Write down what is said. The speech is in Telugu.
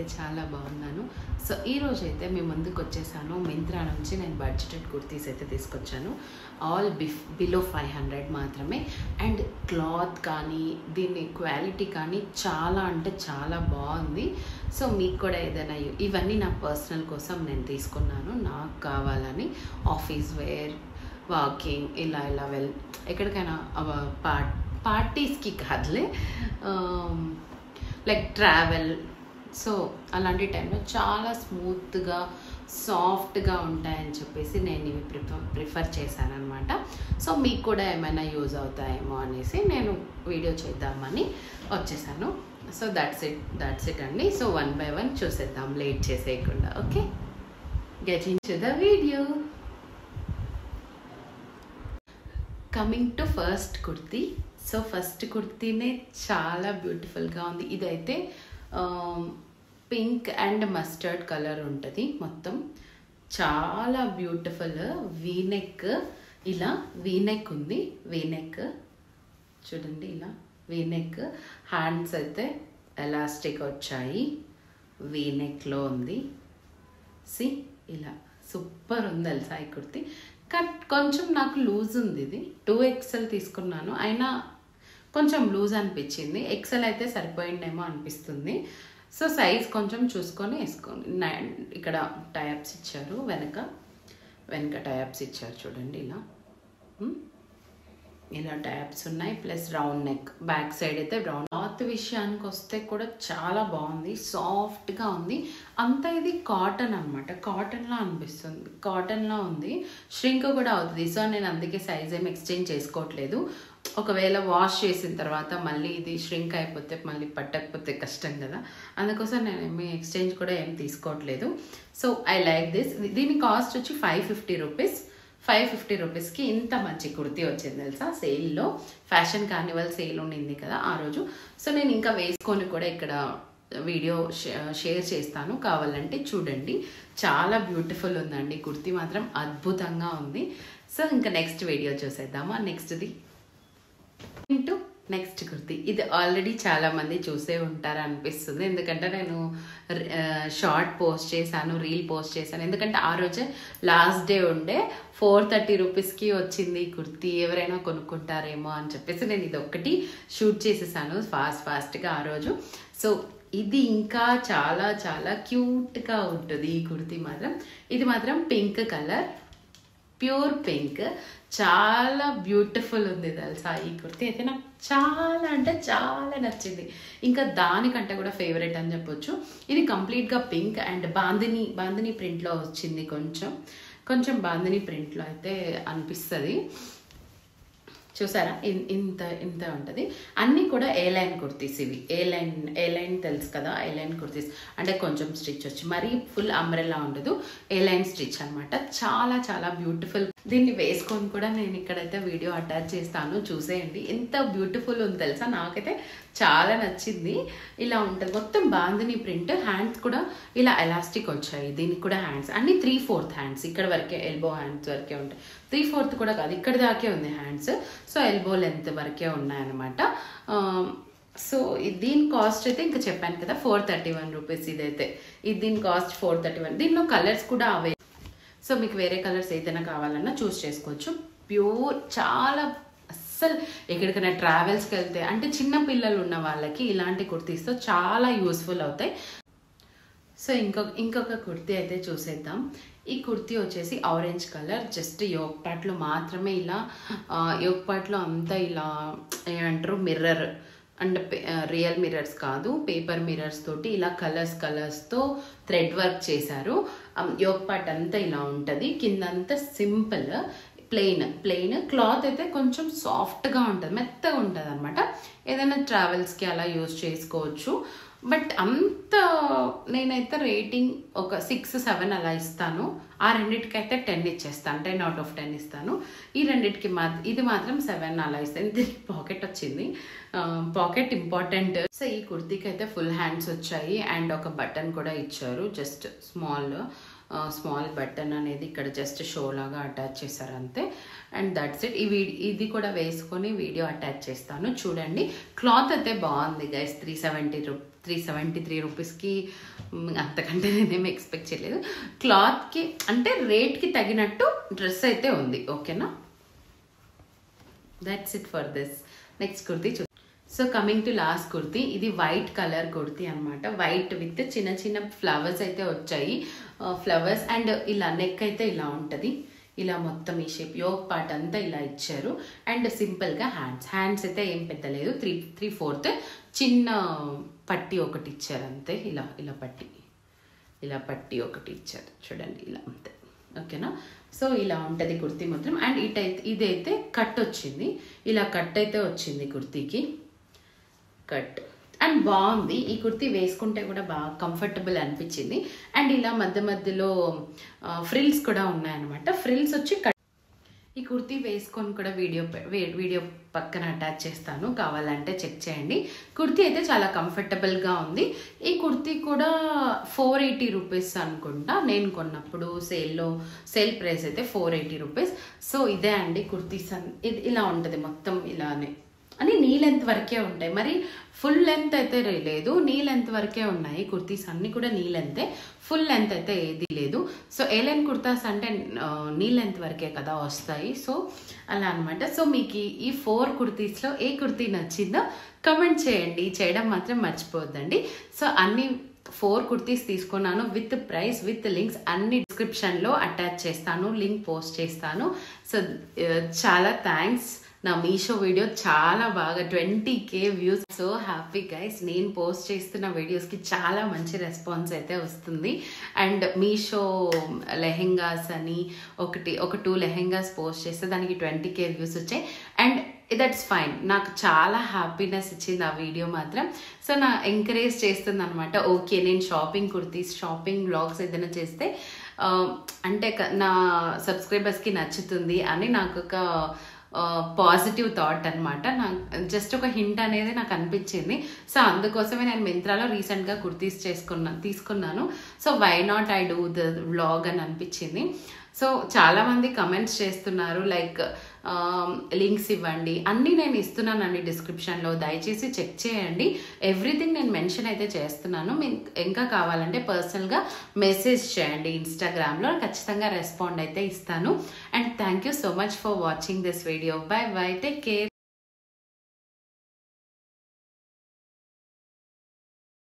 చాలా బాగున్నాను సో ఈ రోజు అయితే మీ ముందుకు వచ్చేసాను మింత్రా నుంచి నేను బడ్జెటెడ్ కుర్తీస్ అయితే తీసుకొచ్చాను ఆల్ బిఫ్ బిలో ఫైవ్ హండ్రెడ్ మాత్రమే అండ్ క్లాత్ కానీ దీని క్వాలిటీ కానీ చాలా అంటే చాలా బాగుంది సో మీకు కూడా ఏదైనా ఇ- ఇవన్నీ నా పర్సనల్ కోసం నేను తీసుకున్నాను నాకు కావాలని ఆఫీస్ వేర్ వాకింగ్ ఇలా ఇలా వెల్ ఎక్కడికైనా పార్ట్ పార్టీస్కి కాదులే లైక్ ట్రావెల్ సో అలాంటి టైంలో చాలా స్మూత్గా సాఫ్ట్గా ఉంటాయని చెప్పేసి నేను ఇవి ప్రిఫర్ ప్రిఫర్ చేశానమాట సో మీకు కూడా ఏమైనా యూజ్ అవుతాయేమో అనేసి నేను వీడియో చేద్దామని వచ్చేసాను so that's it that's it అండి సో వన్ బై వన్ చూసేద్దాం లేట్ చేసేయకుండా okay get into the video coming to first kurti so first కుర్తీనే చాలా బ్యూటిఫుల్గా ఉంది ఇదైతే పింక్ అండ్ మస్టర్డ్ కలర్ ఉంటుంది మొత్తం చాలా బ్యూటిఫుల్ వీనెక్ ఇలా వీనెక్ ఉంది వీనెక్ చూడండి ఇలా వీనెక్ హ్యాండ్స్ అయితే ఎలాస్టిక్ వచ్చాయి వీనెక్లో ఉంది సి ఇలా సూపర్ ఉంది తెలుసా ఈ కుర్తి కట్ కొంచెం నాకు లూజ్ ఉంది ఇది టూ ఎక్స్ఎల్ తీసుకున్నాను అయినా కొంచెం లూజ్ అనిపించింది ఎక్సెల్ అయితే సరిపోయిందేమో అనిపిస్తుంది సో సైజ్ కొంచెం చూసుకొని వేసుకోండి నైన్ ఇక్కడ టైప్స్ ఇచ్చారు వెనక వెనక టైప్స్ ఇచ్చారు చూడండి ఇలా ఉమ్. ఇలా ట్యాప్స్ ఉన్నాయి plus round neck back side అయితే రౌండ్ క్లాత్ విషయానికి వస్తే కూడా చాలా బాగుంది సాఫ్ట్గా ఉంది అంతా ఇది కాటన్ అనమాట కాటన్లా అనిపిస్తుంది కాటన్లా ఉంది ష్రింక్ కూడా అవుతుంది సో నేను అందుకే సైజ్ ఏం ఎక్స్చేంజ్ చేసుకోవట్లేదు ఒకవేళ వాష్ చేసిన తర్వాత మళ్ళీ ఇది ష్రింక్ అయిపోతే మళ్ళీ పట్టకపోతే కష్టం కదా అందుకోసం నేను ఏమి ఎక్స్చేంజ్ కూడా ఏం తీసుకోవట్లేదు సో ఐ లైక్ దిస్ దీని కాస్ట్ వచ్చి five fifty rupees five fifty రూపీస్కి ఇంత మంచి కుర్తీ వచ్చింది తెలుసా సేల్లో ఫ్యాషన్ కార్నివల్ సేల్ ఉండింది కదా ఆ రోజు సో నేను ఇంకా వేసుకొని కూడా ఇక్కడ వీడియో షేర్ చేస్తాను కావాలంటే చూడండి చాలా బ్యూటిఫుల్ ఉందండి కుర్తీ మాత్రం అద్భుతంగా ఉంది సో ఇంకా నెక్స్ట్ వీడియో చూసేద్దామా నెక్స్ట్ది ఇంటూ నెక్స్ట్ కుర్తి ఇది ఆల్రెడీ చాలా మంది చూసే ఉంటారు అనిపిస్తుంది ఎందుకంటే నేను షార్ట్ పోస్ట్ చేశాను రీల్ పోస్ట్ చేశాను ఎందుకంటే ఆ రోజే లాస్ట్ డే ఉండే ఫోర్ థర్టీ రూపీస్కి వచ్చింది ఈ కుర్తీ ఎవరైనా కొనుక్కుంటారేమో అని చెప్పేసి నేను ఇది ఒక్కటి షూట్ చేసేసాను ఫాస్ట్ ఫాస్ట్గా ఆ రోజు సో ఇది ఇంకా చాలా చాలా క్యూట్గా ఉంటుంది ఈ కుర్తీ మాత్రం ఇది మాత్రం పింక్ కలర్ ప్యూర్ పింక్ చాలా బ్యూటిఫుల్ ఉంది తెలుసా ఈ కుర్తీ అయితే నాకు చాలా అంటే చాలా నచ్చింది ఇంకా దానికంటే కూడా ఫేవరెట్ అని చెప్పొచ్చు ఇది కంప్లీట్గా పింక్ అండ్ బాందిని బాందిని ప్రింట్లో వచ్చింది కొంచెం కొంచెం బాందిని ప్రింట్లో అయితే అనిపిస్తుంది చూసారా ఇన్- ఇంత ఇంత ఉంటుంది అన్నీ కూడా ఏ లైన్ కుర్తీస్ ఇవి ఏ లైన్ ఏ లైన్ తెలుసు కదా ఏ లైన్ కుర్తీస్ అంటే కొంచెం స్టిచ్ వచ్చి మరీ ఫుల్ అంబ్రెల్లా ఉండదు ఏ లైన్ స్టిచ్ అనమాట చాలా చాలా బ్యూటిఫుల్ దీన్ని వేసుకొని కూడా నేను ఇక్కడైతే వీడియో అటాచ్ చేస్తాను చూసేయండి ఎంత బ్యూటిఫుల్ ఉంది తెలుసా నాకైతే చాలా నచ్చింది ఇలా ఉంటుంది మొత్తం బాందిని ప్రింట్ హ్యాండ్స్ కూడా ఇలా ఎలాస్టిక్ వచ్చాయి దీనికి కూడా హ్యాండ్స్ అన్ని త్రీ ఫోర్త్ హ్యాండ్స్ ఇక్కడ వరకే ఎల్బో హ్యాండ్స్ వరకే ఉంటాయి త్రీ ఫోర్త్ కూడా కాదు ఇక్కడ దాకే ఉంది హ్యాండ్స్ సో ఎల్బో లెంత్ వరకే ఉన్నాయన్నమాట సో ఇది- దీని కాస్ట్ అయితే ఇంకా చెప్పాను కదా ఫోర్ థర్టీ వన్ రూపీస్ ఇదైతే ఇది దీని కాస్ట్ ఫోర్ థర్టీ వన్ దీనిలో కలర్స్ కూడా అవే సో మీకు వేరే కలర్స్ ఏదైనా కావాలన్నా చూస్ చేసుకోవచ్చు ప్యూర్ చాలా అస్సలు ఎక్కడికైనా ట్రావెల్స్కి వెళ్తే అంటే చిన్న పిల్లలు ఉన్న వాళ్ళకి ఇలాంటి కుర్తీస్తో చాలా యూస్ఫుల్ అవుతాయి సో ఇంకొక ఇంకొక కుర్తీ అయితే చూసేద్దాం ఈ కుర్తీ వచ్చేసి ఆరెంజ్ కలర్ జస్ట్ యోగ్ పార్ట్లో మాత్రమే ఇలా ఆ, యోగ్ పార్ట్లో అంతా ఇలా ఏమంటారు మిర్రర్ అండ్ రియల్ మిర్రర్స్ కాదు పేపర్ మిర్రర్స్ తోటి ఇలా కలర్స్ కలర్స్తో థ్రెడ్ వర్క్ చేశారు యోగ్ పార్ట్ అంతా ఇలా ఉంటుంది కిందంతా సింపుల్ ప్లెయిన్ ప్లెయిన్ క్లాత్ అయితే కొంచెం సాఫ్ట్గా ఉంటుంది మెత్తగా ఉంటుంది అనమాట ఏదైనా ట్రావెల్స్కి అలా యూజ్ చేసుకోవచ్చు బట్ అంత నేనైతే రేటింగ్ ఒక సిక్స్ సెవెన్ అలా ఇస్తాను ఆ రెండిటికైతే టెన్ ఇచ్చేస్తాను టెన్ అవుట్ ఆఫ్ టెన్ ఇస్తాను ఈ రెండిటికి మా ఇది మాత్రం సెవెన్ అలా ఇస్తాను దీనికి పాకెట్ వచ్చింది పాకెట్ ఇంపార్టెంట్ సో ఈ కుర్తీకి అయితే ఫుల్ హ్యాండ్స్ వచ్చాయి అండ్ ఒక బటన్ కూడా ఇచ్చారు జస్ట్ స్మాల్ స్మాల్ బటన్ అనేది ఇక్కడ జస్ట్ షో లాగా అటాచ్ చేశారు అంతే అండ్ దట్స్ ఇట్ ఈ వీ- ఇది కూడా వేసుకొని వీడియో అటాచ్ చేస్తాను చూడండి క్లాత్ అయితే బాగుంది గైస్ త్రీ సెవెంటీ రూ త్రీ సెవెంటీ త్రీ రూపీస్కి మ్, అంతకంటే నేనేం ఎక్స్పెక్ట్ చేయలేదు క్లాత్కి అంటే రేట్కి తగినట్టు డ్రెస్ అయితే ఉంది ఓకేనా that's it for this next kurti చూ so coming to last kurti ఇది వైట్ కలర్ కుర్తీ అనమాట వైట్ విత్ చిన్న చిన్న ఫ్లవర్స్ అయితే వచ్చాయి ఫ్లవర్స్ అండ్ ఇలా నెక్ అయితే ఇలా ఉంటుంది ఇలా మొత్తం ఈ షేప్ యోగ్ పార్ట్ అంతా ఇలా ఇచ్చారు అండ్ సింపుల్గా హ్యాండ్స్ హ్యాండ్స్ అయితే ఏం పెద్ద లేదు త్రీ త్రీ ఫోర్త్ చిన్న పట్టి ఒకటి ఇచ్చారు అంతే ఇలా ఇలా పట్టి ఇలా పట్టి ఒకటి ఇచ్చారు చూడండి ఇలా అంతే ఓకేనా సో ఇలా ఉంటుంది కుర్తీ మాత్రం అండ్ ఇటైతే ఇదైతే కట్ వచ్చింది ఇలా కట్ అయితే వచ్చింది కుర్తీకి కట్ అండ్ బాగుంది ఈ కుర్తీ వేసుకుంటే కూడా బాగా కంఫర్టబుల్ అనిపించింది అండ్ ఇలా మధ్య మధ్యలో ఫ్రిల్స్ కూడా ఉన్నాయన్నమాట ఫ్రిల్స్ వచ్చి కట్ ఈ కుర్తీ వేసుకొని కూడా వీడియో పె- వే- వీడియో పక్కన అటాచ్ చేస్తాను కావాలంటే చెక్ చేయండి కుర్తీ అయితే చాలా కంఫర్టబుల్గా ఉంది ఈ కుర్తీ కూడా ఫోర్ ఎయిటీ రూపీస్ అనుకుంటా నేను కొన్నప్పుడు సేల్లో సేల్ ప్రైస్ అయితే ఫోర్ ఎయిటీ రూపీస్ సో ఇదే అండి కుర్తీస్ అన్- ఇది ఇలా ఉంటుంది మొత్తం ఇలానే అని నీ లెంత్ వరకే ఉంటాయి మరి ఫుల్ లెంత్ అయితే రే- లేదు నీ లెంత్ వరకే ఉన్నాయి కుర్తీస్ అన్ని కూడా నీ లెంతే ఫుల్ లెంత్ అయితే ఏది లేదు సో ఏ లెన్ కుర్తాస్ అంటే ఆ, నీ లెంత్ వరకే కదా వస్తాయి సో అలా అనమాట సో మీకు ఈ- ఈ ఫోర్ కుర్తీస్లో ఏ కుర్తీ నచ్చిందో కమెంట్ చేయండి చేయడం మాత్రం మర్చిపోవద్దండి సో అన్ని ఫోర్ కుర్తీస్ తీసుకున్నాను విత్ ప్రైస్ విత్ లింక్స్ అన్ని డిస్క్రిప్షన్లో అటాచ్ చేస్తాను లింక్ పోస్ట్ చేస్తాను సో చాలా థ్యాంక్స్ నా మీషో వీడియో చాలా బాగా twenty K views so happy guys నేను పోస్ట్ చేస్తున్న వీడియోస్కి చాలా మంచి రెస్పాన్స్ అయితే వస్తుంది అండ్ మీషో లెహెంగాస్ అని ఒకటి ఒక టూ లెహెంగాస్ పోస్ట్ చేస్తే దానికి ట్వంటీ కే వ్యూస్ వచ్చాయి అండ్ దట్స్ ఫైన్ నాకు చాలా హ్యాపీనెస్ ఇచ్చింది ఆ వీడియో మాత్రం సో నా ఎంకరేజ్ చేస్తుంది అనమాట ఓకే నేను షాపింగ్ కుర్తీస్ షాపింగ్ బ్లాగ్స్ ఏదైనా చేస్తే ఆ, అంటే క- నా సబ్స్క్రైబర్స్కి నచ్చుతుంది అని నాకు ఒక పాజిటివ్ థాట్ అనమాట నాకు జస్ట్ ఒక హింట్ అనేది నాకు అనిపించింది సో అందుకోసమే నేను మింత్రాలో రీసెంట్గా కుర్తీస్ చేసుకున్నా తీసుకున్నాను so why not I do the vlog అని అనిపించింది సో చాలామంది కమెంట్స్ చేస్తున్నారు లైక్ లింక్స్ ఇవ్వండి అన్నీ నేను ఇస్తున్నానండి డిస్క్రిప్షన్లో దయచేసి చెక్ చేయండి ఎవ్రీథింగ్ నేను మెన్షన్ అయితే చేస్తున్నాను మీకు ఇంకా కావాలంటే పర్సనల్గా మెసేజ్ చేయండి ఇన్స్టాగ్రామ్లో ఖచ్చితంగా రెస్పాండ్ అయితే ఇస్తాను and thank you so much for watching this video bye bye take care